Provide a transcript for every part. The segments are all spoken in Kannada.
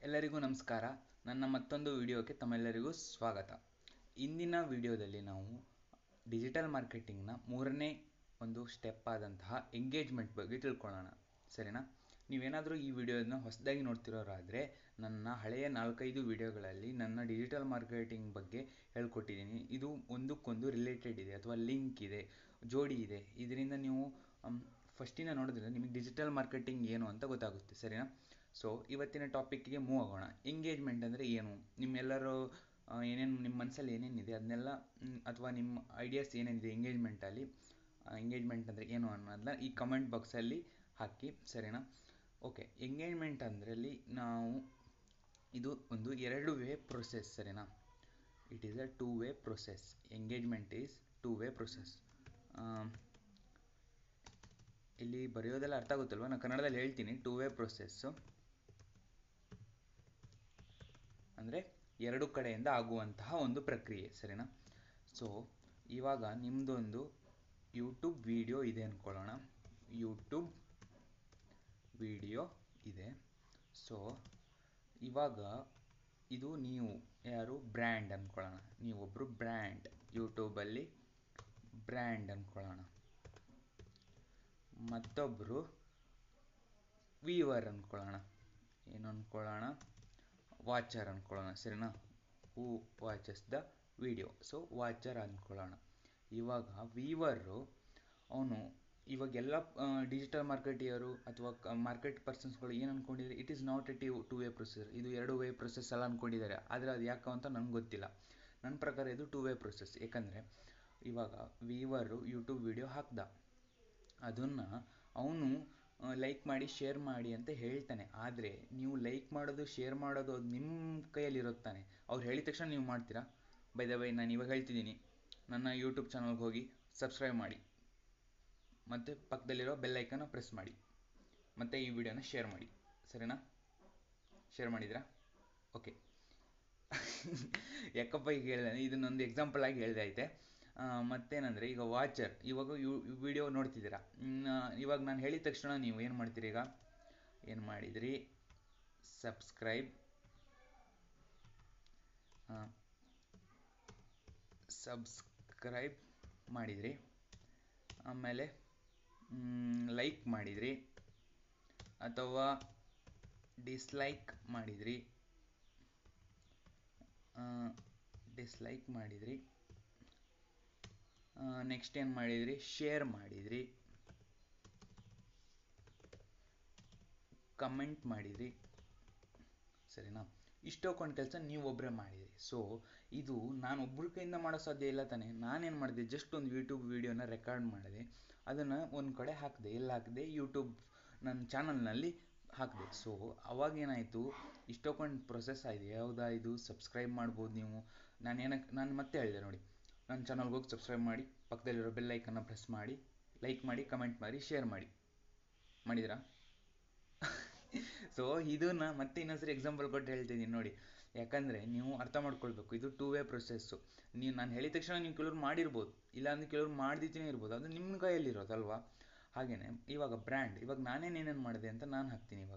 ಎಲ್ಲರಿಗೂ ನಮಸ್ಕಾರ ನನ್ನ ಮತ್ತೊಂದು ವಿಡಿಯೋಕ್ಕೆ ತಮ್ಮೆಲ್ಲರಿಗೂ ಸ್ವಾಗತ ಇಂದಿನ ವಿಡಿಯೋದಲ್ಲಿ ನಾವು ಡಿಜಿಟಲ್ ಮಾರ್ಕೆಟಿಂಗ್ನ ಮೂರನೇ ಒಂದು ಸ್ಟೆಪ್ ಆದಂತಹ ಎಂಗೇಜ್ಮೆಂಟ್ ಬಗ್ಗೆ ತಿಳ್ಕೊಳ್ಳೋಣ ಸರಿನಾ ನೀವೇನಾದರೂ ಈ ವಿಡಿಯೋನ ಹೊಸದಾಗಿ ನೋಡ್ತಿರೋರಾದರೆ ನನ್ನ ಹಳೆಯ ನಾಲ್ಕೈದು ವಿಡಿಯೋಗಳಲ್ಲಿ ನನ್ನ ಡಿಜಿಟಲ್ ಮಾರ್ಕೆಟಿಂಗ್ ಬಗ್ಗೆ ಹೇಳ್ಕೊಟ್ಟಿದ್ದೀನಿ ಇದು ಒಂದಕ್ಕೊಂದು ರಿಲೇಟೆಡ್ ಇದೆ ಅಥವಾ ಲಿಂಕ್ ಇದೆ ಜೋಡಿ ಇದೆ ಇದರಿಂದ ನೀವು ಫಸ್ಟಿನ ನೋಡಿದ್ರೆ ನಿಮಗೆ ಡಿಜಿಟಲ್ ಮಾರ್ಕೆಟಿಂಗ್ ಏನು ಅಂತ ಗೊತ್ತಾಗುತ್ತೆ ಸರಿನಾ ಸೊ ಇವತ್ತಿನ ಟಾಪಿಕ್ಗೆ ಮೂವ್ ಆಗೋಣ ಎಂಗೇಜ್ಮೆಂಟ್ ಅಂದರೆ ಏನು ನಿಮ್ಮೆಲ್ಲರೂ ಏನೇನು ನಿಮ್ಮ ಮನಸ್ಸಲ್ಲಿ ಏನೇನಿದೆ ಅದನ್ನೆಲ್ಲ ಅಥವಾ ನಿಮ್ಮ ಐಡಿಯಾಸ್ ಏನೇನಿದೆ ಎಂಗೇಜ್ಮೆಂಟಲ್ಲಿ ಎಂಗೇಜ್ಮೆಂಟ್ ಅಂದರೆ ಏನು ಅನ್ನೋದನ್ನ ಈ ಕಮೆಂಟ್ ಬಾಕ್ಸಲ್ಲಿ ಹಾಕಿ ಸರಿನಾ ಓಕೆ ಎಂಗೇಜ್ಮೆಂಟ್ ಅಂದ್ರಲ್ಲಿ ನಾವು ಇದು ಒಂದು ಎರಡು ವೇ ಪ್ರೊಸೆಸ್ ಸರಿನಾ it is a two way process engagement is two way process ಇಲ್ಲಿ ಬರೆಯೋದೆಲ್ಲ ಅರ್ಥ ಆಗುತ್ತಲ್ವ ನಾನು ಕನ್ನಡದಲ್ಲಿ ಹೇಳ್ತೀನಿ ಟೂ ವೇ ಪ್ರೊಸೆಸ್ಸು ಅಂದರೆ ಎರಡು ಕಡೆಯಿಂದ ಆಗುವಂತಹ ಒಂದು ಪ್ರಕ್ರಿಯೆ ಸರಿನಾ ಸೊ ಇವಾಗ ನಿಮ್ಮದೊಂದು ಯೂಟ್ಯೂಬ್ ವಿಡಿಯೋ ಇದೆ ಅಂದ್ಕೊಳ್ಳೋಣ ಯೂಟ್ಯೂಬ್ ವಿಡಿಯೋ ಇದೆ ಸೊ ಇವಾಗ ಇದು ನೀವು ಯಾರು ಬ್ರ್ಯಾಂಡ್ ಅಂದ್ಕೊಳ್ಳೋಣ ನೀವೊಬ್ಬರು ಬ್ರ್ಯಾಂಡ್ ಯೂಟ್ಯೂಬಲ್ಲಿ ಬ್ರ್ಯಾಂಡ್ ಅಂದ್ಕೊಳ್ಳೋಣ ಮತ್ತೊಬ್ಬರು ವೀವರ್ ಅಂದ್ಕೊಳ್ಳೋಣ ಏನು ಅಂದ್ಕೊಳ್ಳೋಣ ವಾಚರ್ ಅಂದ್ಕೊಳ್ಳೋಣ ಸರಿನಾ who watches the video so watcher ಅಂದ್ಕೊಳ್ಳೋಣ ಇವಾಗ ವೀವರು ಅವನು ಇವಾಗೆಲ್ಲ ಡಿಜಿಟಲ್ ಮಾರ್ಕೆಟಿಯರು ಅಥವಾ ಮಾರ್ಕೆಟ್ ಪರ್ಸನ್ಸ್ಗಳು ಏನು ಅಂದ್ಕೊಂಡಿದ್ದಾರೆ it is not a T two way process ಇದು ಎರಡು ವೇ ಪ್ರೊಸೆಸ್ ಎಲ್ಲ ಅಂದ್ಕೊಂಡಿದ್ದಾರೆ ಆದರೆ ಅದು ಯಾಕೆ ಅಂತ ನನಗೆ ಗೊತ್ತಿಲ್ಲ ನನ್ನ ಪ್ರಕಾರ ಇದು ಟೂ ವೇ ಪ್ರೊಸೆಸ್ ಏಕೆಂದರೆ ಇವಾಗ ವೀವರು ಯೂಟ್ಯೂಬ್ ವಿಡಿಯೋ ಹಾಕ್ದ ಅದನ್ನು ಅವನು ಲೈಕ್ ಮಾಡಿ ಶೇರ್ ಮಾಡಿ ಅಂತ ಹೇಳ್ತಾನೆ ಆದರೆ ನೀವು ಲೈಕ್ ಮಾಡೋದು ಶೇರ್ ಮಾಡೋದು ಅದು ನಿಮ್ಮ ಕೈಯಲ್ಲಿರುತ್ತಾನೆ ಅವ್ರು ಹೇಳಿದ ತಕ್ಷಣ ನೀವು ಮಾಡ್ತೀರಾ ಬೈ ದ ಬೈ ನಾನು ಇವಾಗ ಹೇಳ್ತಿದ್ದೀನಿ ನನ್ನ ಯೂಟ್ಯೂಬ್ ಚಾನಲ್ಗೆ ಹೋಗಿ ಸಬ್ಸ್ಕ್ರೈಬ್ ಮಾಡಿ ಮತ್ತು ಪಕ್ಕದಲ್ಲಿರೋ ಬೆಲ್ಲೈಕನ್ನ ಪ್ರೆಸ್ ಮಾಡಿ ಮತ್ತು ಈ ವಿಡಿಯೋನ ಶೇರ್ ಮಾಡಿ ಸರಿನಾ ಶೇರ್ ಮಾಡಿದ್ರಾ ಓಕೆ ಯಾಕಪ್ಪ ಈಗ ಹೇಳಿದೆ ಇದನ್ನೊಂದು ಎಕ್ಸಾಂಪಲ್ ಆಗಿ ಹೇಳಿದೆ ಐತೆ ಮತ್ತೇನಂದರೆ ಈಗ ವಾಚರ್ ಇವಾಗ ಯು ವಿಡಿಯೋ ನೋಡ್ತಿದ್ದೀರಾ ಇವಾಗ ನಾನು ಹೇಳಿದ ತಕ್ಷಣ ನೀವು ಏನು ಮಾಡ್ತೀರಿ ಈಗ ಏನು ಮಾಡಿದ್ರಿ ಸಬ್ಸ್ಕ್ರೈಬ್ ಸಬ್ಸ್ಕ್ರೈಬ್ ಮಾಡಿದ್ರಿ ಆಮೇಲೆ ಲೈಕ್ ಮಾಡಿದ್ರಿ ಅಥವಾ ಡಿಸ್ಲೈಕ್ ಮಾಡಿದ್ರಿ ಡಿಸ್ಲೈಕ್ ಮಾಡಿದ್ರಿ ನೆಕ್ಸ್ಟ್ ಏನು ಮಾಡಿದ್ರಿ ಶೇರ್ ಮಾಡಿದ್ರಿ ಕಮೆಂಟ್ ಮಾಡಿದ್ರಿ ಸರಿನಾ ಇಷ್ಟೊಂದು ಕೆಲಸ ನೀವು ಒಬ್ಬರೇ ಮಾಡಿದ್ರಿ ಸೊ ಇದು ನಾನು ಒಬ್ಬರ ಕೈಯಿಂದ ಮಾಡೋ ಸಾಧ್ಯ ಇಲ್ಲ ತಾನೆ ನಾನೇನು ಮಾಡಿದೆ ಜಸ್ಟ್ ಒಂದು ಯೂಟ್ಯೂಬ್ ವೀಡಿಯೋನ ರೆಕಾರ್ಡ್ ಮಾಡಿದೆ ಅದನ್ನು ಒಂದು ಕಡೆ ಹಾಕಿದೆ ಎಲ್ಲ ಹಾಕಿದೆ ಯೂಟ್ಯೂಬ್ ನನ್ನ ಚಾನಲ್ನಲ್ಲಿ ಹಾಕಿದೆ ಸೊ ಅವಾಗೇನಾಯಿತು ಇಷ್ಟೊಂದು ಪ್ರೊಸೆಸ್ ಆಗಿದೆ ಯಾವುದಾ ಇದು ಸಬ್ಸ್ಕ್ರೈಬ್ ಮಾಡ್ಬೋದು ನೀವು ನಾನು ಏನಕ್ಕೆ ನಾನು ಮತ್ತೆ ಹೇಳಿದೆ ನೋಡಿ ನನ್ನ ಚಾನಲ್ಗೆ ಹೋಗಿ ಸಬ್ಸ್ಕ್ರೈಬ್ ಮಾಡಿ ಪಕ್ಕದಲ್ಲಿರೋ ಬೆಲ್ ಐಕನ್ನ ಪ್ರೆಸ್ ಮಾಡಿ ಲೈಕ್ ಮಾಡಿ ಕಮೆಂಟ್ ಮಾಡಿ ಶೇರ್ ಮಾಡಿ ಮಾಡಿದ್ರಾ ಸೊ ಇದನ್ನ ಮತ್ತೆ ಇನ್ನೊಂದ್ಸರಿ ಎಕ್ಸಾಂಪಲ್ ಕೊಟ್ಟು ಹೇಳ್ತಿದ್ದೀನಿ ನೋಡಿ ಯಾಕಂದರೆ ನೀವು ಅರ್ಥ ಮಾಡ್ಕೊಳ್ಬೇಕು ಇದು ಟೂ ವೇ ಪ್ರೊಸೆಸ್ಸು ನೀವು ನಾನು ಹೇಳಿದ ತಕ್ಷಣ ನೀವು ಕೆಲವ್ರು ಮಾಡಿರ್ಬೋದು ಇಲ್ಲಾಂದ್ರೆ ಕೆಲವ್ರು ಮಾಡ್ದಿತ್ತೇ ಇರ್ಬೋದು ಅದು ನಿಮ್ಮ ಕೈಯಲ್ಲಿರೋದಲ್ವಾ ಹಾಗೆಯೇ ಇವಾಗ ಬ್ರ್ಯಾಂಡ್ ಇವಾಗ ನಾನೇನೇನೇನು ಮಾಡಿದೆ ಅಂತ ನಾನು ಹಾಕ್ತೀನಿ ಇವಾಗ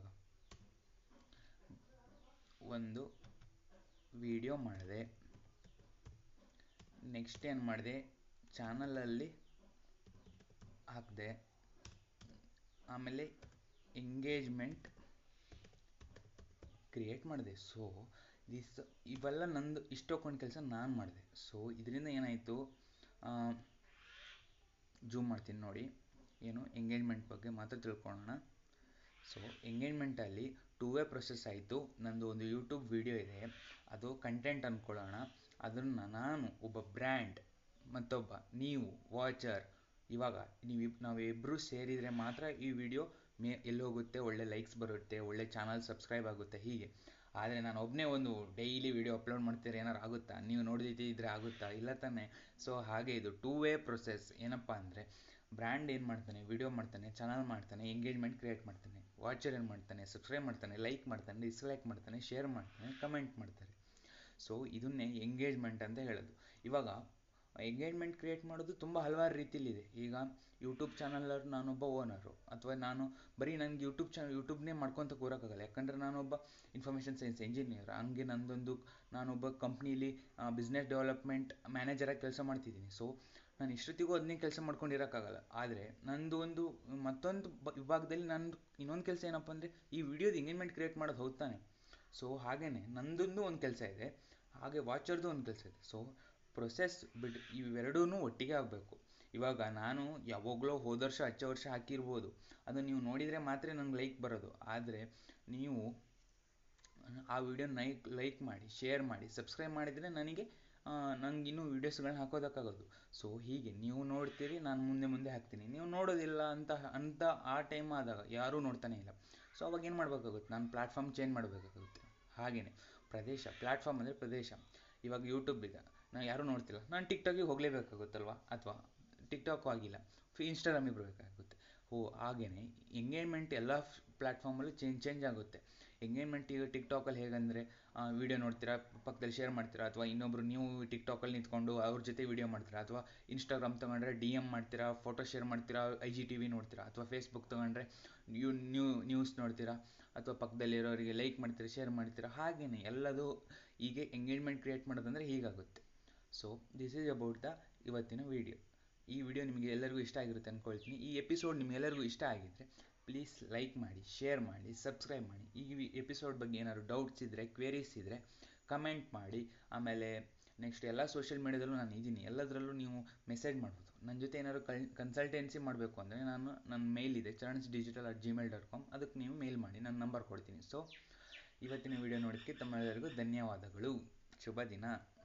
ಒಂದು ವಿಡಿಯೋ ಮಾಡಿದೆ ನೆಕ್ಸ್ಟ್ ಏನು ಮಾಡಿದೆ ಚಾನಲಲ್ಲಿ ಹಾಕಿದೆ ಆಮೇಲೆ ಎಂಗೇಜ್ಮೆಂಟ್ ಕ್ರಿಯೇಟ್ ಮಾಡಿದೆ ಸೊ ದಿಸ್ ಇವೆಲ್ಲ ನಂದು ಇಷ್ಟೊಂದು ಕೆಲಸ ನಾನು ಮಾಡಿದೆ ಸೊ ಇದರಿಂದ ಏನಾಯಿತು ಜೂಮ್ ಮಾಡ್ತೀನಿ ನೋಡಿ ಏನು ಎಂಗೇಜ್ಮೆಂಟ್ ಬಗ್ಗೆ ಮಾತ್ರ ತಿಳ್ಕೊಳ್ಳೋಣ ಸೊ ಎಂಗೇಜ್ಮೆಂಟಲ್ಲಿ ಟೂ ವೇ ಪ್ರೊಸೆಸ್ ಆಯಿತು ನಂದು ಒಂದು ಯೂಟ್ಯೂಬ್ ವಿಡಿಯೋ ಇದೆ ಅದು ಕಂಟೆಂಟ್ ಅಂದ್ಕೊಳ್ಳೋಣ ಅದನ್ನು ನಾನು ಒಬ್ಬ ಬ್ರ್ಯಾಂಡ್ ಮತ್ತೊಬ್ಬ ನೀವು ವಾಚರ್ ಇವಾಗ ನೀವು ನಾವಿಬ್ಬರು ಸೇರಿದರೆ ಮಾತ್ರ ಈ ವಿಡಿಯೋ ಮೇ ಎಲ್ಲಿ ಹೋಗುತ್ತೆ ಒಳ್ಳೆ ಲೈಕ್ಸ್ ಬರುತ್ತೆ ಒಳ್ಳೆ ಚಾನಲ್ ಸಬ್ಸ್ಕ್ರೈಬ್ ಆಗುತ್ತೆ ಹೀಗೆ ಆದರೆ ನಾನು ಒಬ್ಬನೇ ಒಂದು ಡೈಲಿ ವಿಡಿಯೋ ಅಪ್ಲೋಡ್ ಮಾಡ್ತೀರಾ ಏನಾರು ಆಗುತ್ತಾ ನೀವು ನೋಡಿದ್ರೆ ಆಗುತ್ತಾ ಇಲ್ಲ ತಾನೆ ಸೊ ಹಾಗೆ ಇದು ಟೂ ವೇ ಪ್ರೊಸೆಸ್ ಏನಪ್ಪ ಅಂದರೆ ಬ್ರ್ಯಾಂಡ್ ಏನು ಮಾಡ್ತಾನೆ ವಿಡಿಯೋ ಮಾಡ್ತಾನೆ ಚಾನಲ್ ಮಾಡ್ತಾನೆ ಎಂಗೇಜ್ಮೆಂಟ್ ಕ್ರಿಯೇಟ್ ಮಾಡ್ತಾನೆ ವಾಚರ್ ಏನು ಮಾಡ್ತಾನೆ ಸಬ್ಸ್ಕ್ರೈಬ್ ಮಾಡ್ತಾನೆ ಲೈಕ್ ಮಾಡ್ತಾನೆ ಡಿಸ್ಲೈಕ್ ಮಾಡ್ತಾನೆ ಶೇರ್ ಮಾಡ್ತಾನೆ ಕಮೆಂಟ್ ಮಾಡ್ತಾರೆ ಸೊ ಇದನ್ನೇ ಎಂಗೇಜ್ಮೆಂಟ್ ಅಂತ ಹೇಳೋದು ಇವಾಗ ಎಂಗೇಜ್ಮೆಂಟ್ ಕ್ರಿಯೇಟ್ ಮಾಡೋದು ತುಂಬ ಹಲವಾರು ರೀತಿಲಿದೆ ಈಗ ಯೂಟ್ಯೂಬ್ ಚಾನಲರ್ ನಾನೊಬ್ಬ ಓನರು ಅಥವಾ ನಾನು ಬರೀ ನನಗೆ ಯೂಟ್ಯೂಬ್ ಚಾನಲ್ ಯೂಟ್ಯೂಬ್ನೇ ಮಾಡ್ಕೊತ ಕೂರೋಕ್ಕಾಗಲ್ಲ ಯಾಕಂದರೆ ನಾನೊಬ್ಬ ಇನ್ಫಾರ್ಮೇಷನ್ ಸೈನ್ಸ್ ಇಂಜಿನಿಯರ್ ಹಂಗೆ ನಂದೊಂದು ನಾನೊಬ್ಬ ಕಂಪ್ನೀಲಿ ಬಿಸ್ನೆಸ್ ಡೆವಲಪ್ಮೆಂಟ್ ಮ್ಯಾನೇಜರಾಗಿ ಕೆಲಸ ಮಾಡ್ತಿದ್ದೀನಿ ಸೊ ನಾನು ಇಷ್ಟೊತ್ತಿಗೂ ಅದನ್ನೇ ಕೆಲಸ ಮಾಡ್ಕೊಂಡಿರೋಕ್ಕಾಗಲ್ಲ ಆದರೆ ನಂದು ಒಂದು ಮತ್ತೊಂದು ಬ ವಿಭಾಗದಲ್ಲಿ ನಂದು ಇನ್ನೊಂದು ಕೆಲಸ ಏನಪ್ಪ ಅಂದರೆ ಈ ವಿಡಿಯೋದ ಎಂಗೇಜ್ಮೆಂಟ್ ಕ್ರಿಯೇಟ್ ಮಾಡೋದು ಹೋಗ್ತಾನೆ ಸೊ ಹಾಗೆಯೇ ನಂದೊಂದು ಒಂದು ಕೆಲಸ ಇದೆ ಹಾಗೆ ವಾಚರ್ದು ಒಂದು ಕೆಲಸ ಇದೆ ಸೊ ಪ್ರೊಸೆಸ್ ಬಿಡ್ ಇವೆರಡೂ ಒಟ್ಟಿಗೆ ಆಗಬೇಕು ಇವಾಗ ನಾನು ಯಾವಾಗಲೋ ಹೋದ ವರ್ಷ ಹಚ್ಚ ವರ್ಷ ಹಾಕಿರ್ಬೋದು ಅದು ನೀವು ನೋಡಿದರೆ ಮಾತ್ರ ನಂಗೆ ಲೈಕ್ ಬರೋದು ಆದರೆ ನೀವು ಆ ವಿಡಿಯೋ ಲೈಕ್ ಲೈಕ್ ಮಾಡಿ ಶೇರ್ ಮಾಡಿ ಸಬ್ಸ್ಕ್ರೈಬ್ ಮಾಡಿದರೆ ನನಗೆ ನಂಗೆ ಇನ್ನೂ ವೀಡಿಯೋಸ್ಗಳನ್ನ ಹಾಕೋದಕ್ಕಾಗೋದು ಸೊ ಹೀಗೆ ನೀವು ನೋಡ್ತೀರಿ ನಾನು ಮುಂದೆ ಮುಂದೆ ಹಾಕ್ತೀನಿ ನೀವು ನೋಡೋದಿಲ್ಲ ಅಂತ ಅಂತ ಆ ಟೈಮ್ ಆದಾಗ ಯಾರೂ ನೋಡ್ತಾನೆ ಇಲ್ಲ ಸೊ ಅವಾಗ ಏನು ಮಾಡಬೇಕಾಗುತ್ತೆ ನಾನು ಪ್ಲ್ಯಾಟ್ಫಾರ್ಮ್ ಚೇಂಜ್ ಮಾಡಬೇಕಾಗುತ್ತೆ ಹಾಗೆಯೇ ಪ್ರದೇಶ ಪ್ಲ್ಯಾಟ್ಫಾರ್ಮ್ ಅಂದರೆ ಪ್ರದೇಶ ಇವಾಗ ಯೂಟ್ಯೂಬ್ ಇದೆ ನಾನು ಯಾರೂ ನೋಡ್ತಿಲ್ಲ ನಾನು ಟಿಕ್ಟಾಕಿಗೆ ಹೋಗಲೇಬೇಕಾಗುತ್ತಲ್ವ ಅಥವಾ ಟಿಕ್ಟಾಕು ಆಗಿಲ್ಲ ಇನ್ಸ್ಟಾಗ್ರಾಮಿಗೆ ಬರಬೇಕಾಗುತ್ತೆ ಓ ಹಾಗೆಯೇ ಎಂಗೇಜ್ಮೆಂಟ್ ಎಲ್ಲ ಪ್ಲ್ಯಾಟ್ಫಾರ್ಮಲ್ಲೂ ಚೇಂಜ್ ಚೇಂಜ್ ಆಗುತ್ತೆ ಎಂಗೇಜ್ಮೆಂಟ್ ಈಗ ಟಿಕ್ಟಾಕಲ್ಲಿ ಹೇಗಂದರೆ ವೀಡಿಯೋ ನೋಡ್ತೀರಾ ಪಕ್ಕದಲ್ಲಿ ಶೇರ್ ಮಾಡ್ತೀರಾ ಅಥವಾ ಇನ್ನೊಬ್ರು ನೀವು ಟಿಕ್ಟಾಕಲ್ಲಿ ನಿಂತ್ಕೊಂಡು ಅವ್ರ ಜೊತೆ ವೀಡಿಯೋ ಮಾಡ್ತೀರಾ ಅಥವಾ ಇನ್ಸ್ಟಾಗ್ರಾಮ್ ತೊಗೊಂಡ್ರೆ ಡಿ ಎಮ್ ಮಾಡ್ತೀರಾ ಫೋಟೋ ಶೇರ್ ಮಾಡ್ತೀರಾ ಐ ಜಿ ಟಿ ವಿ ನೋಡ್ತೀರಾ ಅಥವಾ ಫೇಸ್ಬುಕ್ ತೊಗೊಂಡ್ರೆ ಯು ನ್ಯೂ ನ್ಯೂಸ್ ನೋಡ್ತೀರಾ ಅಥವಾ ಪಕ್ಕದಲ್ಲಿರೋರಿಗೆ ಲೈಕ್ ಮಾಡ್ತೀರಾ ಶೇರ್ ಮಾಡ್ತೀರಾ ಹಾಗೆಯೇ ಎಲ್ಲದೂ ಹೀಗೆ ಎಂಗೇಜ್ಮೆಂಟ್ ಕ್ರಿಯೇಟ್ ಮಾಡೋದಂದರೆ ಹೀಗಾಗುತ್ತೆ so this is about the ಇವತ್ತಿನ ವಿಡಿಯೋ ಈ ವಿಡಿಯೋ ನಿಮಗೆ ಎಲ್ಲರಿಗೂ ಇಷ್ಟ ಆಗಿರುತ್ತೆ ಅಂದ್ಕೊಳ್ತೀನಿ ಈ ಎಪಿಸೋಡ್ ನಿಮಗೆಲ್ಲರಿಗೂ ಇಷ್ಟ ಆಗಿದ್ದರೆ ಪ್ಲೀಸ್ ಲೈಕ್ ಮಾಡಿ ಶೇರ್ ಮಾಡಿ ಸಬ್ಸ್ಕ್ರೈಬ್ ಮಾಡಿ ಈ ಎಪಿಸೋಡ್ ಬಗ್ಗೆ ಏನಾದ್ರು ಡೌಟ್ಸ್ ಇದ್ದರೆ ಕ್ವೇರೀಸ್ ಇದ್ದರೆ ಕಮೆಂಟ್ ಮಾಡಿ ಆಮೇಲೆ ನೆಕ್ಸ್ಟ್ ಎಲ್ಲ ಸೋಷಿಯಲ್ ಮೀಡಿಯಾದಲ್ಲೂ ನಾನು ಇದ್ದೀನಿ ಎಲ್ಲದರಲ್ಲೂ ನೀವು ಮೆಸೇಜ್ ಮಾಡ್ಬೋದು ನನ್ನ ಜೊತೆ ಏನಾದ್ರು ಕನ್ ಕನ್ಸಲ್ಟೆನ್ಸಿ ಮಾಡಬೇಕು ಅಂದರೆ ನಾನು ನನ್ನ ಮೇಲ್ ಇದೆ Charans digital at Gmail dot com ಅದಕ್ಕೆ ನೀವು ಮೇಲ್ ಮಾಡಿ ನಾನು ನಂಬರ್ ಕೊಡ್ತೀನಿ ಸೊ ಇವತ್ತಿನ ವಿಡಿಯೋ ನೋಡೋದಕ್ಕೆ ತಮ್ಮೆಲ್ಲರಿಗೂ ಧನ್ಯವಾದಗಳು ಶುಭ ದಿನ